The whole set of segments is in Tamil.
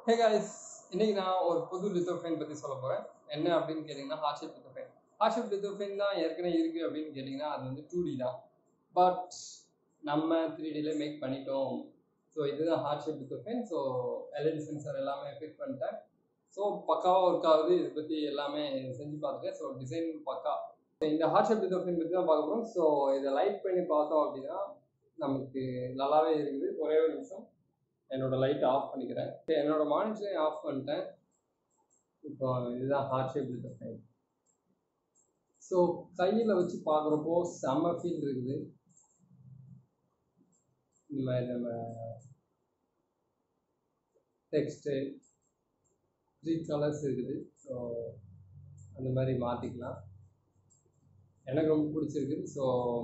ஹே guys இன்னைக்கு நான் ஒரு புது லித்தோஃபைன் பற்றி சொல்ல போகிறேன் என்ன அப்படின்னு கேட்டிங்கன்னா ஹார்ட்ஷிப் லித்தோஃபைன் ஹார்ட்ஷிப் லித்தோஃபைன் தான் ஏற்கனவே இருக்குது அப்படின்னு கேட்டிங்கன்னா அது வந்து டூ டி தான் பட் நம்ம த்ரீ டியில் மேக் பண்ணிட்டோம் ஸோ இதுதான் heart shape lithophane so LED sensor எல்லாமே ஃபிட் பண்ணிட்டேன் ஸோ பக்காவாக ஒர்க் ஆகுது இதை பற்றி எல்லாமே செஞ்சு பார்த்துட்டேன் ஸோ டிசைன் பக்கா இந்த ஹார்ட்ஷிப் லித்தோஃபைன் பற்றி தான் பார்க்க போகிறோம் ஸோ இதை லைட் பண்ணி பார்த்தோம் அப்படின்னா நமக்கு நல்லாவே இருக்குது ஒரே ஒரு நிமிஷம் என்னோட லைட் ஆஃப் பண்ணிக்கிறேன் என்னோட மானிட்டரையும் ஆஃப் பண்ணிட்டேன் இப்போ இதுதான் ஹார்ட் ஷேப் லித்தோஃபைன் ஸோ கையில் வச்சு பார்க்குறப்போ செம்ம ஃபீல் இருக்குது இந்த மாதிரி நம்ம டெக்ஸ்ட்டு த்ரீ கலர்ஸ் இருக்குது ஸோ அந்த மாதிரி மாற்றிக்கலாம் எனக்கு ரொம்ப பிடிச்சிருக்கு ஸோ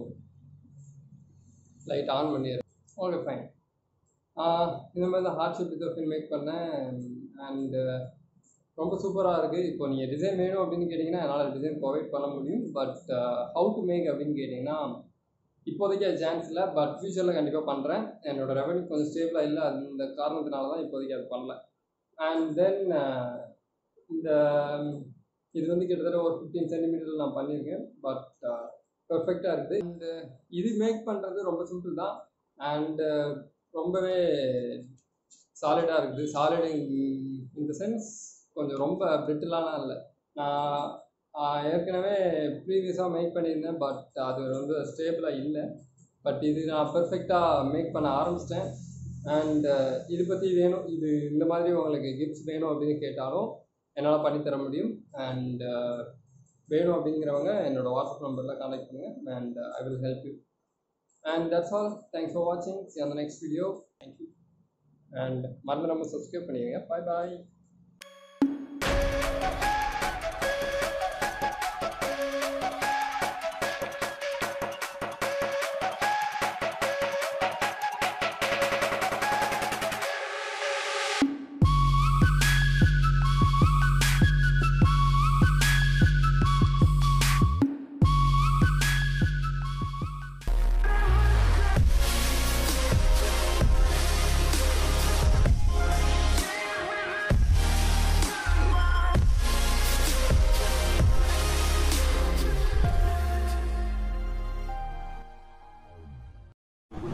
லைட் ஆன் பண்ணிடுறேன் ஓகே ஃபைன் இந்த மாதிரி தான் ஹார்ட் ஷேப் லித்தோஃபின் மேக் பண்ணேன் அண்டு ரொம்ப சூப்பராக இருக்குது இப்போ நீங்கள் டிசைன் வேணும் அப்படின்னு கேட்டிங்கன்னா என்னால் டிசைன் ப்ரொவைட் பண்ண முடியும் பட் ஹவு டு மேக் அப்படின்னு கேட்டிங்கன்னா இப்போதைக்கு அது சான்ஸ் இல்லை பட் ஃப்யூச்சரில் கண்டிப்பாக பண்ணுறேன் என்னோட ரெவன்யூ கொஞ்சம் ஸ்டேபிளாக இல்லை அந்த காரணத்தினால தான் இப்போதைக்கு அது பண்ணல அண்ட் தென் இந்த இது வந்து கிட்டத்தட்ட ஒரு ஃபிஃப்டீன் சென்டிமீட்டர் நான் பண்ணியிருக்கேன் பட் பர்ஃபெக்டாக இருக்குது அண்டு இது மேக் பண்ணுறது ரொம்ப சிம்பிள் தான் அண்டு ரொம்பவே சாலிடாக இருக்குது சாலிட் இந்த சென்ஸ் கொஞ்சம் ரொம்ப பிரிட்டிலான இல்லை நான் ஏற்கனவே ப்ரீவியஸாக மேக் பண்ணியிருந்தேன் பட் அது ரொம்ப ஸ்டேபிளாக இல்லை பட் இது நான் பர்ஃபெக்டாக மேக் பண்ண ஆரம்பிச்சிட்டேன் அண்ட் இது பற்றி வேணும் இது இந்த மாதிரி உங்களுக்கு கிஃப்ட்ஸ் வேணும் அப்படின்னு கேட்டாலும் என்னால் பண்ணித்தர முடியும் அண்ட் வேணும் அப்படிங்கிறவங்க என்னோடய வாட்ஸ்அப் நம்பரில் கான்டாக்ட் பண்ணுங்கள் and I will help you and that's all thanks for வாட்சிங் சி அந்த நெக்ஸ்ட் வீடியோ தேங்க்யூ அண்ட் மறந்து நம்ம சப்ஸ்கிரைப் பண்ணிடுங்க பாய் பாய்